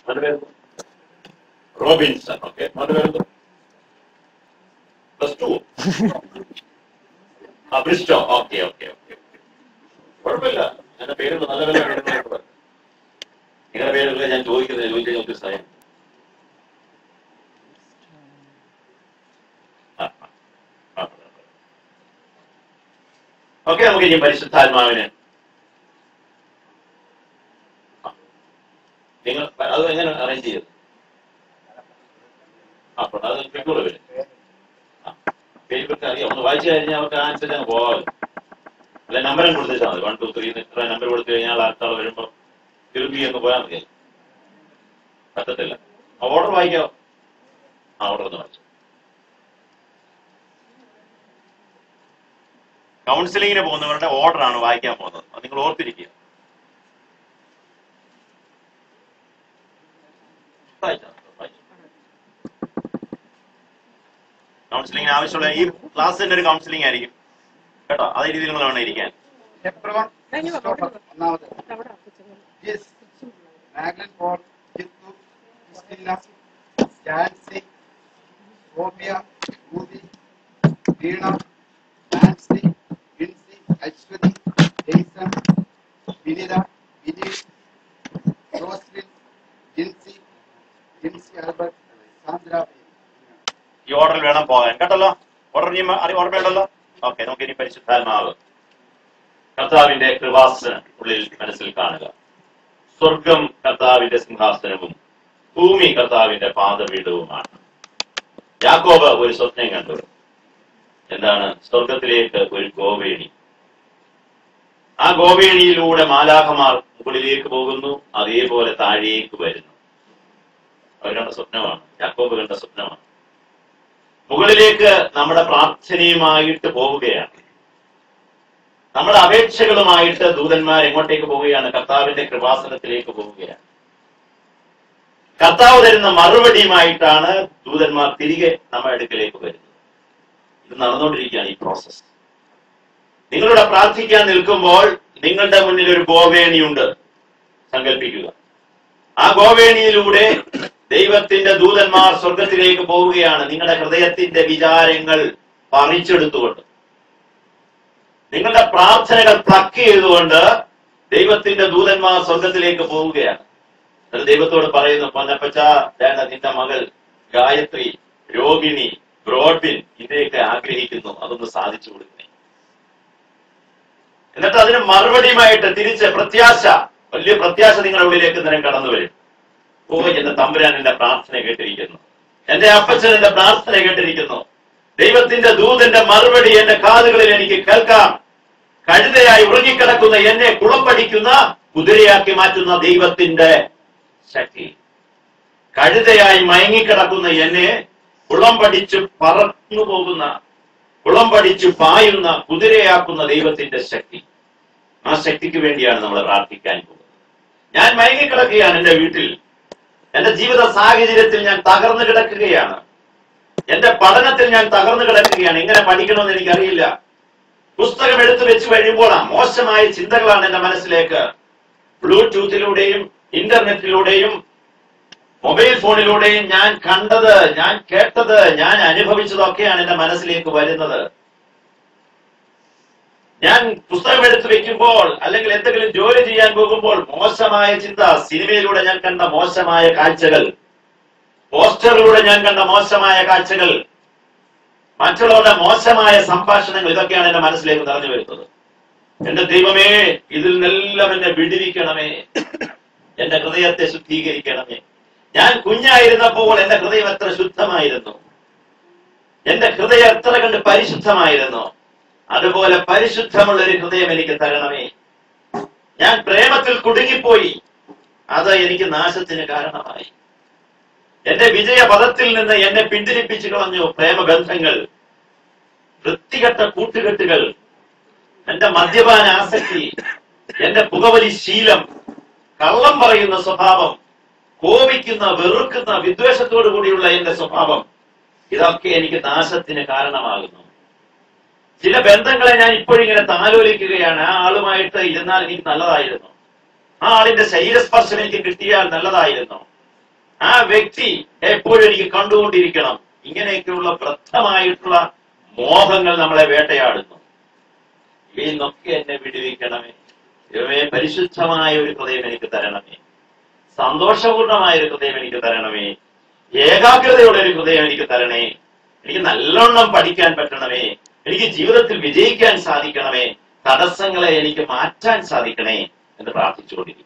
മോന്റെ പേര് Robinson okay മോന്റെ പേര് പ്ലസ് ടു ആ ബ്രിസ്റ്റോ ഓക്കെ ഓക്കെ ഓക്കെ കുഴപ്പമില്ല എന്റെ പേരുണ്ട് നല്ല വില പേരുണ്ട് നിങ്ങളുടെ പേരുള്ള ഞാൻ ചോദിക്കുന്നത് ചോദിച്ചു നോക്കി സായം ഓക്കെ നമുക്ക് ഇനി പരിശുദ്ധാത്മാവിന് ആ. നിങ്ങൾ അത് എങ്ങനെ അറേഞ്ച് ചെയ്തു ആ അപ്പോൾ അത് കിട്ടൂടെ വരും ഫേസ്ബുക്ക് അറിയാം ഒന്ന് വായിച്ചു കഴിഞ്ഞാൽ അവർക്ക് ആൻസർ അങ്ങ് പോകാമല്ലോ അല്ല നമ്പറും കൊടുത്തേച്ചാൽ മതി വൺ ടു ത്രീ ഇത്ര നമ്പർ കൊടുത്തു കഴിഞ്ഞാൽ അടുത്ത ആൾ വരുമ്പോൾ തിരുമ്പി എന്ന് പോയാൽ മതി പറ്റത്തില്ല ആ ഓർഡർ വായിക്കാവോ ആ ഓർഡർ ഒന്ന് വായിച്ചു കൗൺസിലിങ്ങിന് പോകുന്നവരുടെ ഓർഡർ ആണ് വായിക്കാൻ പോകുന്നത് അത് നിങ്ങൾ ഓർത്തിരിക്കുക വായിച്ചോ, വായിച്ചോ. കൗൺസിലിങ്ങിന് ആവശ്യമുള്ള ഈ ക്ലാസ്സിന്റെ ഒരു കൗൺസിലിംഗ് ആയിരിക്കും കേട്ടോ അതേ രീതിയിൽ നിങ്ങൾ വേണം ഇരിക്കാൻ എപ്രവൺ ക്രിസ്റ്റോഫർ ഒന്നാമത് ജിസ് മാഗ്ലൻ പോൾ ജിത്തു ക്രിസ്റ്റീന ജാൻസി സോഫിയ ഊതി വീണ നാൻസി വിൻസി അശ്വതി ജെയ്സൺ വിനിത വിനീത് ജോസ്ലിൻ ജിൻസി ജിൻസി ആൽബർട്ട് സാന്ദ്ര ഈ ഓർഡറിൽ വേണം പോകാൻ കേട്ടല്ലോ ഓർഡർ ഇനി അറി ഓർമ്മയുണ്ടല്ലോ ഓക്കെ നമുക്ക് ഇനി പരിശുദ്ധാത്മാവ് കർത്താവിന്റെ കൃപാസനം ഉള്ളിൽ മനസ്സിൽ കാണുക സ്വർഗം കർത്താവിന്റെ സിംഹാസനവും ഭൂമി കർത്താവിന്റെ പാദപീഠവുമാണ് യാക്കോബ് ഒരു സ്വപ്നം കണ്ടു എന്താണ് സ്വർഗത്തിലേക്ക് ഒരു ഗോവേണി ആ ഗോവേണിയിലൂടെ മാലാഖമാർ മുകളിലേക്ക് പോകുന്നു അതേപോലെ താഴേക്ക് വരുന്നു അവർ കണ്ട സ്വപ്നമാണ് യാക്കോബ് കണ്ട സ്വപ്നമാണ് മുകളിലേക്ക് നമ്മുടെ പ്രാർത്ഥനയുമായിട്ട് പോവുകയാണ് നമ്മുടെ അപേക്ഷകളുമായിട്ട് ദൂതന്മാർ എങ്ങോട്ടേക്ക് പോവുകയാണ് കർത്താവിന്റെ കൃപാസനത്തിലേക്ക് പോവുകയാണ് കർത്താവ് തരുന്ന മറുപടിയുമായിട്ടാണ് ദൂതന്മാർ തിരികെ നമ്മുടെ അടുക്കലേക്ക് വരുന്നത് ഇത് നടന്നുകൊണ്ടിരിക്കുകയാണ് ഈ പ്രോസസ് നിങ്ങളുടെ പ്രാർത്ഥിക്കാൻ നിൽക്കുമ്പോൾ നിങ്ങളുടെ മുന്നിൽ ഒരു ഗോവേണിയുണ്ട് സങ്കല്പിക്കുക ആ ഗോവേണിയിലൂടെ ദൈവത്തിന്റെ ദൂതന്മാർ സ്വർഗത്തിലേക്ക് പോവുകയാണ് നിങ്ങളുടെ ഹൃദയത്തിന്റെ വിചാരങ്ങൾ പറിച്ചെടുത്തുകൊണ്ട് നിങ്ങളുടെ പ്രാർത്ഥനകൾ പ്ലക്ക് ചെയ്തുകൊണ്ട് ദൈവത്തിന്റെ ദൂതന്മാർ സ്വർഗത്തിലേക്ക് പോവുകയാണ് എന്നിട്ട് ദൈവത്തോട് പറയുന്നു പൊന്നപ്പച്ച വേണ്ട നിന്റെ മകൾ ഗായത്രി രോഗിണി ബ്രോഡ്ബിൻ ഇതിനെയൊക്കെ ആഗ്രഹിക്കുന്നു അതൊന്ന് സാധിച്ചു കൊടുക്കണേ എന്നിട്ട് അതിന് മറുപടിയുമായിട്ട് തിരിച്ച് പ്രത്യാശ വലിയ പ്രത്യാശ നിങ്ങളുടെ ഉള്ളിലേക്ക് നേരം കടന്നു വരും ഓ എന്റെ തമ്പുരാൻ എന്റെ പ്രാർത്ഥന കേട്ടിരിക്കുന്നു എന്റെ അപ്പച്ചൻ എന്റെ പ്രാർത്ഥന കേട്ടിരിക്കുന്നു ദൈവത്തിന്റെ ദൂതന്റെ മറുപടി എന്റെ കാതുകളിൽ എനിക്ക് കേൾക്കാം കഴുതയായി ഉറങ്ങിക്കിടക്കുന്ന എന്നെ കുളമ്പടിക്കുന്ന കുതിരയാക്കി മാറ്റുന്ന ദൈവത്തിന്റെ ശക്തി കഴുതയായി മയങ്ങിക്കിടക്കുന്ന എന്നെ കുളമ്പടിച്ച് പറന്നു പോകുന്ന കുളമ്പടിച്ച് പായുന്ന കുതിരയാക്കുന്ന ദൈവത്തിന്റെ ശക്തി ആ ശക്തിക്ക് വേണ്ടിയാണ് നമ്മൾ പ്രാർത്ഥിക്കാൻ പോകുന്നത് ഞാൻ മയങ്ങിക്കിടക്കുകയാണ് എന്റെ വീട്ടിൽ എന്റെ ജീവിത സാഹചര്യത്തിൽ ഞാൻ തകർന്നു കിടക്കുകയാണ് എന്റെ പഠനത്തിൽ ഞാൻ തകർന്നു കിടക്കുകയാണ് എങ്ങനെ പഠിക്കണമെന്ന് എനിക്കറിയില്ല പുസ്തകം എടുത്തു വെച്ച് കഴിയുമ്പോൾ ആ മോശമായ ചിന്തകളാണ് എന്റെ മനസ്സിലേക്ക് ബ്ലൂടൂത്തിലൂടെയും ഇന്റർനെറ്റിലൂടെയും മൊബൈൽ ഫോണിലൂടെയും ഞാൻ കണ്ടത് ഞാൻ കേട്ടത് ഞാൻ അനുഭവിച്ചതൊക്കെയാണ് എന്റെ മനസ്സിലേക്ക് വരുന്നത് ഞാൻ പുസ്തകം എടുത്തു വെക്കുമ്പോൾ അല്ലെങ്കിൽ എന്തെങ്കിലും ജോലി ചെയ്യാൻ പോകുമ്പോൾ മോശമായ ചിന്ത സിനിമയിലൂടെ ഞാൻ കണ്ട മോശമായ കാഴ്ചകൾ പോസ്റ്ററിലൂടെ ഞാൻ കണ്ട മോശമായ കാഴ്ചകൾ മറ്റുള്ളവരുടെ മോശമായ സംഭാഷണങ്ങൾ ഇതൊക്കെയാണ് എന്റെ മനസ്സിലേക്ക് നിറഞ്ഞു വരുന്നത് എന്റെ ദൈവമേ ഇതിൽ നിന്നെല്ലാം എന്നെ വിടുവിക്കണമേ എന്റെ ഹൃദയത്തെ ശുദ്ധീകരിക്കണമേ ഞാൻ കുഞ്ഞായിരുന്നപ്പോൾ എന്റെ ഹൃദയം എത്ര ശുദ്ധമായിരുന്നു എന്റെ ഹൃദയം എത്ര കണ്ട് പരിശുദ്ധമായിരുന്നു അതുപോലെ പരിശുദ്ധമുള്ള ഒരു ഹൃദയം എനിക്ക് തരണമേ ഞാൻ പ്രേമത്തിൽ കുടുങ്ങിപ്പോയി അത് എനിക്ക് നാശത്തിന് കാരണമായി എന്റെ വിജയപദത്തിൽ നിന്ന് എന്നെ പിന്തിരിപ്പിച്ചു കളഞ്ഞു പ്രേമബന്ധങ്ങൾ വൃത്തികെട്ട കൂട്ടുകെട്ടുകൾ എന്റെ മദ്യപാന ആസക്തി എന്റെ പുകവലി ശീലം കള്ളം പറയുന്ന സ്വഭാവം കോപിക്കുന്ന വെറുക്കുന്ന വിദ്വേഷത്തോടു കൂടിയുള്ള എന്റെ സ്വഭാവം ഇതൊക്കെ എനിക്ക് നാശത്തിന് കാരണമാകുന്നു ചില ബന്ധങ്ങളെ ഞാൻ ഇപ്പോഴിങ്ങനെ താലോലിക്കുകയാണ് ആ ആളുമായിട്ട് ഇരുന്നാൽ എനിക്ക് നല്ലതായിരുന്നു ആ ആളിന്റെ ശരീരസ്പർശം എനിക്ക് കിട്ടിയാൽ നല്ലതായിരുന്നു ആ വ്യക്തി എപ്പോഴും എനിക്ക് കണ്ടുകൊണ്ടിരിക്കണം ഇങ്ങനെയൊക്കെയുള്ള വൃദ്ധമായിട്ടുള്ള മോഹങ്ങൾ നമ്മളെ വേട്ടയാടുന്നു ഇവയിൽ നിന്നൊക്കെ എന്നെ വിടുവിക്കണമേ ദൈവമേ പരിശുദ്ധമായ ഒരു ഹൃദയം എനിക്ക് തരണമേ സന്തോഷപൂർണമായ ഒരു ഹൃദയം എനിക്ക് തരണമേ ഏകാഗ്രതയുള്ള ഒരു ഹൃദയം എനിക്ക് തരണേ എനിക്ക് നല്ലോണം പഠിക്കാൻ പറ്റണമേ എനിക്ക് ജീവിതത്തിൽ വിജയിക്കാൻ സാധിക്കണമേ തടസ്സങ്ങളെ എനിക്ക് മാറ്റാൻ സാധിക്കണേ എന്ന് പ്രാർത്ഥിച്ചുകൊണ്ടിരിക്കും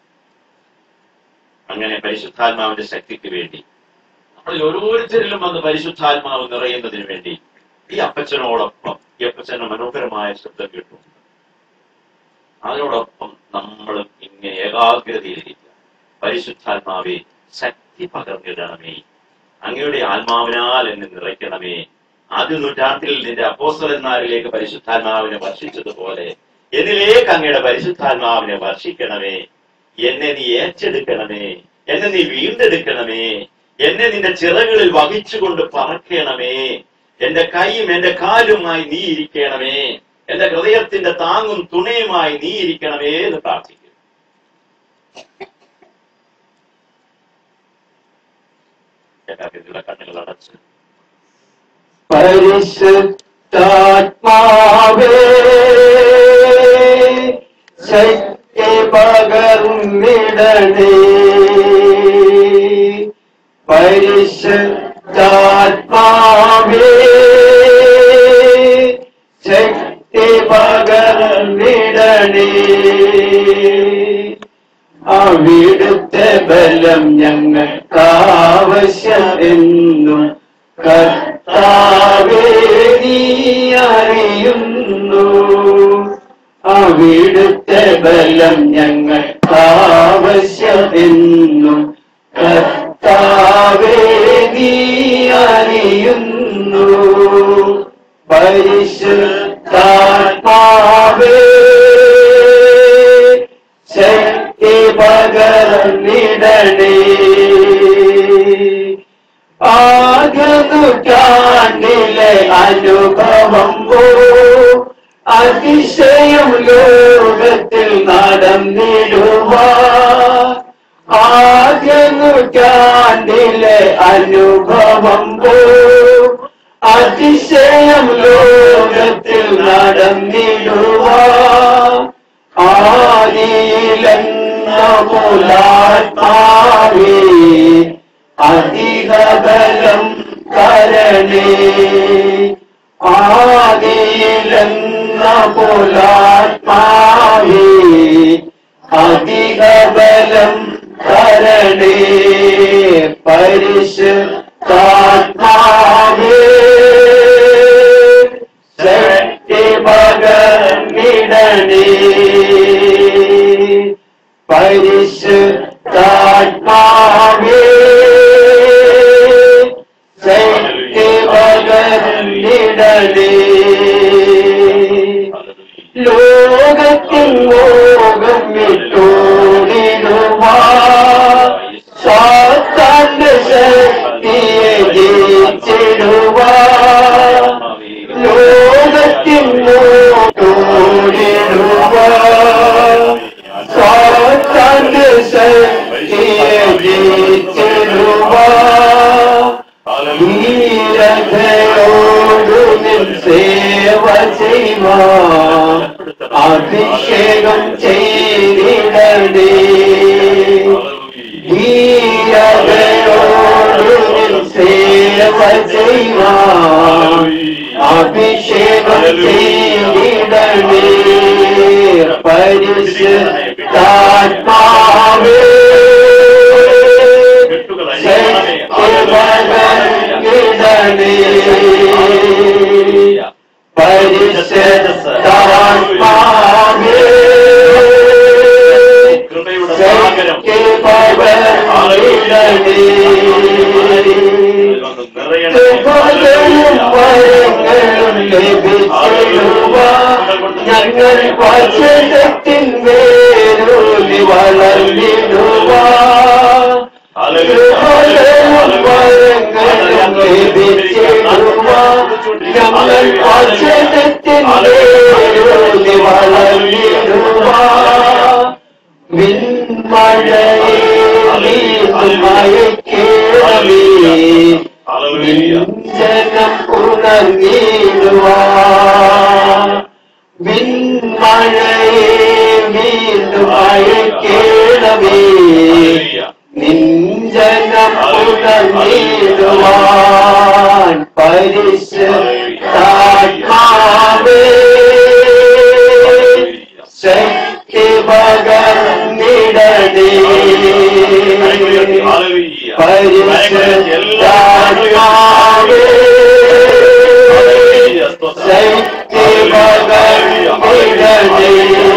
അങ്ങനെ പരിശുദ്ധാത്മാവിന്റെ ശക്തിക്ക് വേണ്ടി നമ്മളിൽ ഓരോരുത്തരിലും വന്ന് പരിശുദ്ധാത്മാവ് നിറയുന്നതിന് വേണ്ടി ഈ അപ്പച്ചനോടൊപ്പം ഈ അപ്പച്ചന്റെ മനോഹരമായ ശബ്ദം കേട്ടു അതിനോടൊപ്പം നമ്മളും ഇങ്ങനെ ഏകാഗ്രതയിലിരിക്കുക പരിശുദ്ധാത്മാവെ ശക്തി പകർന്നിടണമേ അങ്ങയുടെ ആത്മാവിനാൽ എന്നെ നിറയ്ക്കണമേ ആദ്യ നൂറ്റാണ്ടിൽ നിന്റെ അപ്പോസ്തലന്മാരിലേക്ക് പരിശുദ്ധാത്മാവിനെ വർഷിച്ചതുപോലെ എന്നിലേക്ക് അങ്ങയുടെ പരിശുദ്ധാത്മാവിനെ വർഷിക്കണമേ എന്നെ നീ ഏറ്റെടുക്കണമേ എന്നെ നീ വീണ്ടെടുക്കണമേ എന്നെ നിന്റെ ചിറകളിൽ വഹിച്ചുകൊണ്ട് പറക്കണമേ എന്റെ കൈയും എന്റെ കാലുമായി നീ ഇരിക്കണമേ എന്റെ ഹൃദയത്തിന്റെ താങ്ങും തുണയുമായി നീ ഇരിക്കണമേ എന്ന് പ്രാർത്ഥിക്കും കണ്ണുകൾ അടച്ച് പരിശുദ്ധാത്മാവേ ശക്തി പകർന്നിടണേ പരിശുദ്ധാത്മാവേ ശക്തി പകർന്നിടണേ അവിടുത്തെ ബലം ഞങ്ങൾക്കാവശ്യമെന്നും കർത്താവേ നീ അറിയുന്നു അവിടുത്തെ ബലം ഞങ്ങൾക്കാവശ്യമെന്നും കർത്താവേ നീ അറിയുന്നു പരിശുദ്ധാത്മാവേ ശക്തി പകർന്നിടണേ ആദ്യ നൂറ്റാണ്ടിലെ അനുഭവം പോ അതിശയം ലോകത്തിൽ നടന്നിടുക ആദ്യ നൂറ്റാണ്ടിലെ അനുഭവം പോ അതിശയം ലോകത്തിൽ നടന്നിടുക ആദിയിലെന്ന മുലാത്മാവേ അധിക ബലം കരണേ ആദിയിലെന്ന മുലാത്മാവേ അധിക ബലം കരണേ പരിശുദ്ധാത്മാവേ ശക്തി പകർന്നിടണേ പരിശുദ്ധാത്മാവേ ശക്തി പകർന്നിടണേ ലോകത്തിൻ മോകം വിട്ടോടിടുവാ സാത്താന്റെ ശക്തിയെ ജയിച്ചിടുവാ ലോകത്തിൻ മോട്ടോടിടുവാ സാത്താന്റെ ശക്തിയെ ജയിച്ചിടുവാ ധീരതയോടു നിൻ സേവ ചെയ്യുവാൻ അഭിഷേകം ചെയ്തിടണേ ധീരതയോടു നിൻ സേവ ചെയ്യുവാൻ അഭിഷേകം ചെയ്തിടണേ പരിശുദ്ധാത്മാവേ ശക്തിപകർന്നിടണേ പരിശുദ്ധാത്മാവേ കൃപയുടെ സാഗരം ഞങ്ങൾ വചനത്തിൻ വേരൂലി വളർന്നിടുക ഞങ്ങൾ വചനത്തിൻ വേരൂലി വളർന്നിടുക വിൺമഴയെ അയക്കേണമേ Hallelujah. ജനം ഉണർന്നിടുവാൻ വിൺമഴയെ വീണ്ടും അയക്കേണമേ Hallelujah. നിഞ്ചനം ഉണർന്നിടുവാൻ പരിശുദ്ധാത്മാവേ ശക്തി പകർന്നിടണേ Hallelujah. പരിശുദ്ധാത്മാവേ ശക്തി പകർന്നിടണേ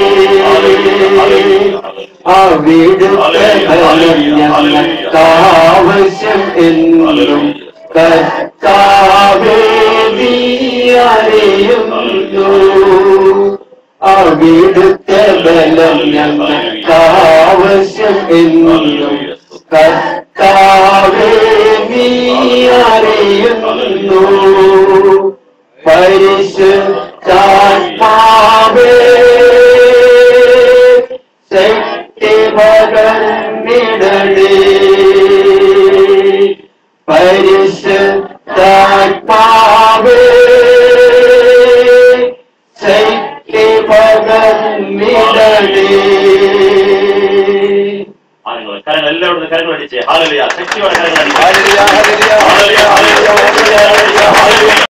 അവിടുത്തെ ബലം ഞങ്ങൾക്കാവശ്യം എന്നും കർത്താവേ നീ അറിയുന്നു അവിടുത്തെ ബലം ഞങ്ങൾക്കാവശ്യം എന്നും കർത്താവേ നീ അറിയുന്നു പരിശുദ്ധാത്മാവേ ശക്തി പകർന്നിടണേ പരിശുദ്ധാത്മാവേ ശക്തി പകർന്നിടണേ ആളുകൾ കരങ്ങൾ എല്ലാവരും കരങ്ങൾ അടിച്ച് ഹാലലിയ ശക്തിയോടെ കരങ്ങൾ അടിച്ച് ഹല്ലേലൂയ, ഹല്ലേലൂയ, ഹാലലിയ, ഹാലലിയ, ഹാലലിയ, ഹാലലിയ, ഹാലലിയ.